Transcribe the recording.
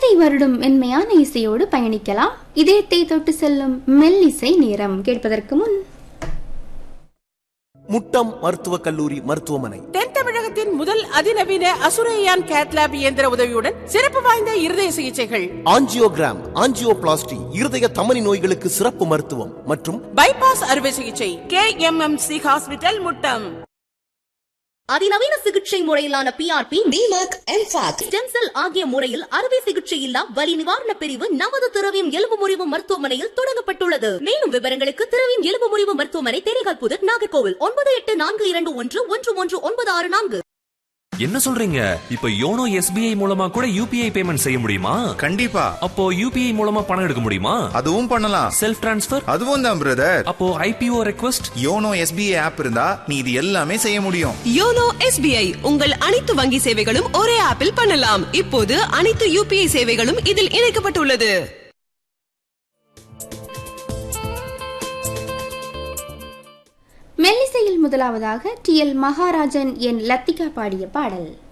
மனதை வருடும் மென்மையான இசையோடு பயணிக்கலாம் இதயத்தை தொட்டு செல்லும் மெல்லிசை நேரம் கேட்பதற்கு முன் முட்டம் மருத்துவக் கல்லூரி மருத்துவமனை தென் தமிழகத்தின் முதல் அதிநவீன அசுரையான் கேட்லாப் இயந்திர உதவியுடன் சிறப்பு வாய்ந்த இருதய சிகிச்சைகள் ஆஞ்சியோகிராம் ஆஞ்சியோபிளாஸ்டி இருதய தமனி நோய்களுக்கு சிறப்பு மருத்துவம் மற்றும் பைபாஸ் அறுவை சிகிச்சை K M M C hospital Muttom அதிநவீன சிகிச்சை முறையிலான பிஆர்பி டிமாக் எம்பாக் ஸ்டெம் செல் ஆகிய முறையில் அறுவை சிகிச்சை இல்லா வலி நிவாரண பிரிவு நமது திரவியம் எலும்பு முறிவு மருத்துவமனையில் தொடங்கப்பட்டுள்ளது மேலும் விவரங்களுக்கு திரவியம் எலும்பு முறிவு மருத்துவமனை தேனிகால் புதர் நாகர்கோவில் ஒன்பது எட்டு நான்கு இரண்டு ஒன்று ஒன்று ஒன்று ஒன்பது ஆறு நான்கு என்ன சொல்றீங்க இப்ப யோனோ எஸ்பிஐ மூலமா கூட யூபிஐ பேமெண்ட் செய்ய முடியுமா கண்டிப்பா அப்போ யூபிஐ மூலமா பணம் எடுக்க முடியுமா அதுவும் பண்ணலாம் செல்ஃப் டிரான்ஸ்ஃபர் அதுவும் தான் பிரதர் அப்போ IPO request YONO SBI app இருந்தா நீ இது எல்லாமே செய்ய முடியும் யோனோ எஸ்பிஐ உங்கள் அனைத்து வங்கி சேவைகளும் ஒரே ஆப்பில் பண்ணலாம் இப்போது அனைத்து யூபிஐ சேவைகளும் இதில் இணைக்கப்பட்டுள்ளது மெல்லிசையில் முதலாவதாக T L Maharajan N Lathika பாடிய பாடல்